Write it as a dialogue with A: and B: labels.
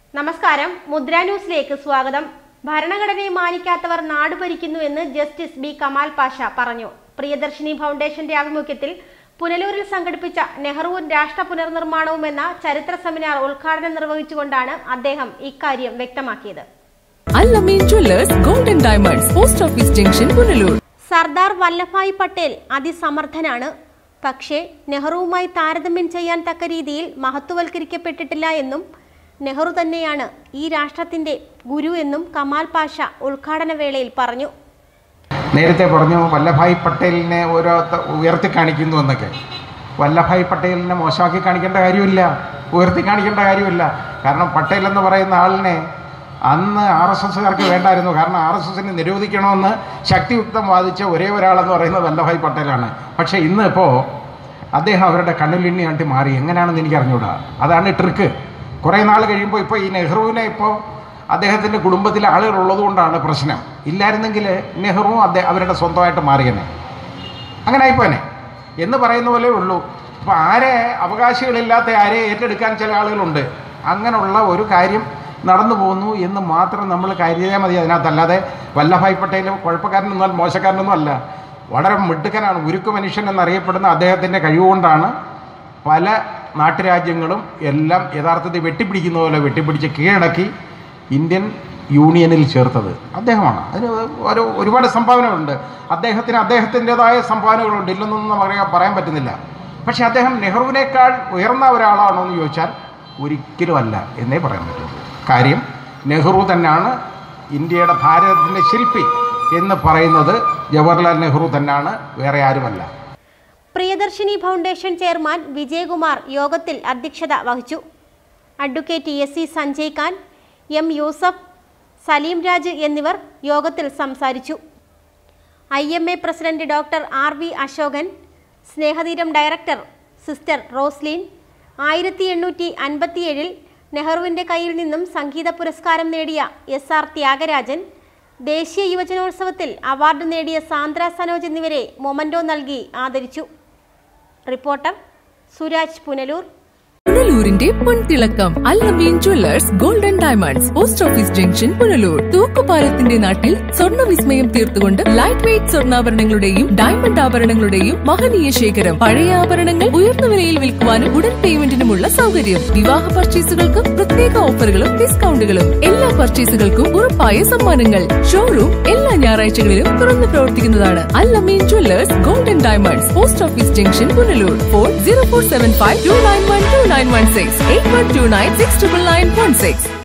A: നമസ്കാരം മുദ്ര ന്യൂസിലേക്ക് സ്വാഗതം ഭരണഘടനയെ മാനിക്കാത്തവർ നാട് ഭരിക്കുന്നുവെന്ന് ജസ്റ്റിസ് ബി കമാൽ പാഷ പറഞ്ഞു പ്രിയദർശിനി ഫൗണ്ടേഷന്റെ ആഭിമുഖ്യത്തിൽ പുനലൂരിൽ സംഘടിപ്പിച്ച നെഹ്റുവും രാഷ്ട്ര പുനർനിർമ്മാണവും എന്ന ചരിത്ര സെമിനാർ ഉദ്ഘാടനം നിർവഹിച്ചുകൊണ്ടാണ് അദ്ദേഹം ഇക്കാര്യം വ്യക്തമാക്കിയത്
B: Alameen jewellers golden diamonds post office junction Punalur
A: Sardar Vallabhbhai Patel അതിസമർത്ഥനാണ് പക്ഷേ നെഹ്റുവുമായി താരതമ്യം ചെയ്യാൻ തക്ക രീതിയിൽ മഹത്വവൽക്കരിക്കപ്പെട്ടിട്ടില്ല എന്നും നെഹ്റു തന്നെയാണ് ഈ രാഷ്ട്രത്തിന്റെ ഗുരു എന്നും കമാൽ പാഷ ഉദ്ഘാടന വേളയിൽ പറഞ്ഞു
C: നേരത്തെ പറഞ്ഞു വല്ലഭായ് പട്ടേലിനെ ഓരോ ത- ഉയർത്തി കാണിക്കുന്നു എന്നൊക്കെ വല്ലഭായ് പട്ടേലിനെ മോശമാക്കി കാണിക്കേണ്ട കാര്യമില്ല ഉയർത്തി കാണിക്കേണ്ട കാര്യമില്ല കാരണം പട്ടേൽ എന്ന് പറയുന്ന ആളിനെ അന്ന് ആർ എസ് എസ്സുകാർക്ക് വേണ്ടായിരുന്നു കാരണം ആർ എസ് എസിനെ നിരോധിക്കണമെന്ന് ശക്തിയുക്തം വാദിച്ച ഒരേ ഒരാളെന്ന് പറയുന്നത് വല്ലഭായ് പട്ടേലാണ് പക്ഷേ ഇന്ന് ഇപ്പോൾ അദ്ദേഹം അവരുടെ കണ്ണിലിണ്ണിയാട്ടി മാറി എങ്ങനെയാണെന്ന് എനിക്ക് അറിഞ്ഞൂടാ അതാണ് ട്രിക്ക് കുറേ നാൾ കഴിയുമ്പോൾ ഇപ്പോൾ ഈ നെഹ്റുവിനെ ഇപ്പോൾ അദ്ദേഹത്തിൻ്റെ കുടുംബത്തിലെ ആളുകൾ ഉള്ളതുകൊണ്ടാണ് പ്രശ്നം ഇല്ലായിരുന്നെങ്കിൽ നെഹ്റുവും അദ്ദേഹം അവരുടെ സ്വന്തമായിട്ട് മാറിയനെ അങ്ങനെ ആയിപ്പോനെ എന്ന് പറയുന്ന പോലെ ഉള്ളൂ അപ്പോൾ ആരെ അവകാശികളില്ലാത്ത ആരെ ഏറ്റെടുക്കാൻ ചില ആളുകളുണ്ട് അങ്ങനെയുള്ള ഒരു കാര്യം നടന്നു പോകുന്നു എന്ന് മാത്രം നമ്മൾ കരുതിയാൽ മതി അതിനകത്തല്ലാതെ വല്ലഭായ് പട്ടേൽ കുഴപ്പക്കാരനൊന്നും അല്ല മോശക്കാരനൊന്നും അല്ല വളരെ മിടുക്കനാണ് ഉരുക്ക് മനുഷ്യൻ എന്നറിയപ്പെടുന്ന അദ്ദേഹത്തിൻ്റെ കഴിവുകൊണ്ടാണ് പല നാട്ടുരാജ്യങ്ങളും എല്ലാം യഥാർത്ഥത്തിൽ വെട്ടിപ്പിടിക്കുന്ന പോലെ വെട്ടിപ്പിടിച്ച് കീഴടക്കി ഇന്ത്യൻ യൂണിയനിൽ ചേർത്തത് അദ്ദേഹമാണ് അതിന് ഒരു ഒരുപാട് സംഭാവനകളുണ്ട് അദ്ദേഹത്തിന് അദ്ദേഹത്തിൻ്റെതായ സംഭാവനകളുണ്ട് ഇല്ലെന്നൊന്നും നമുക്ക് പറയാൻ പറ്റുന്നില്ല പക്ഷേ അദ്ദേഹം നെഹ്റുവിനേക്കാൾ ഉയർന്ന ഒരാളാണോ എന്ന് ചോദിച്ചാൽ ഒരിക്കലും അല്ല എന്നേ പറയാൻ പറ്റുള്ളൂ കാര്യം നെഹ്റു തന്നെയാണ് ഇന്ത്യയുടെ ഭാരതത്തിൻ്റെ ശില്പി എന്ന് പറയുന്നത് ജവഹർലാൽ നെഹ്റു തന്നെയാണ് വേറെ ആരുമല്ല
A: പ്രിയദർശിനി ഫൗണ്ടേഷൻ ചെയർമാൻ വിജയകുമാർ യോഗത്തിൽ അധ്യക്ഷത വഹിച്ചു advocate S C Sanjay Khan M Yusuf Salim Raj എന്നിവർ യോഗത്തിൽ സംസാരിച്ചു I M A president doctor R V Ashokan Snehatheeram director sister Roslin ആയിരത്തി എണ്ണൂറ്റി അൻപത്തിയേഴിൽ നെഹ്റുവിൻ്റെ കയ്യിൽ നിന്നും സംഗീത പുരസ്കാരം നേടിയ എസ് ആർ ത്യാഗരാജൻ ദേശീയ യുവജനോത്സവത്തിൽ അവാർഡ് നേടിയ സാന്ദ്ര സനോജ് എന്നിവരെ മൊമൻറ്റോ നൽകി ആദരിച്ചു റിപ്പോർട്ടർ സുരാജ് പുനലൂർ
B: പുനലൂരിന്റെ പൊൻതിളക്കം Alameen jewellers golden diamonds post office junction Punalur തൂക്കുപാലത്തിന്റെ നാട്ടിൽ സ്വർണ്ണ വിസ്മയം തീർത്തുകൊണ്ട് ലൈറ്റ് വെയ്റ്റ് സ്വർണ്ണാഭരണങ്ങളുടെയും ഡയമണ്ട് ആഭരണങ്ങളുടെയും മഹനീയ ശേഖരം പഴയ ആഭരണങ്ങൾ ഉയർന്ന വിലയിൽ വിൽക്കുവാനും ഉടൻ പേയ്മെന്റിനുമുള്ള സൗകര്യം വിവാഹ പർച്ചേസുകൾക്കും പ്രത്യേക ഓഫറുകളും ഡിസ്കൗണ്ടുകളും എല്ലാ പർച്ചേസുകൾക്കും ഉറപ്പായ സമ്മാനങ്ങൾ ഷോറൂം എല്ലാ ഞായറാഴ്ചകളിലും തുറന്നു പ്രവർത്തിക്കുന്നതാണ് Alameen jewellers golden diamonds post office junction Punalur phone zero four seven five two nine one two nine one six eight one two nine six triple nine one six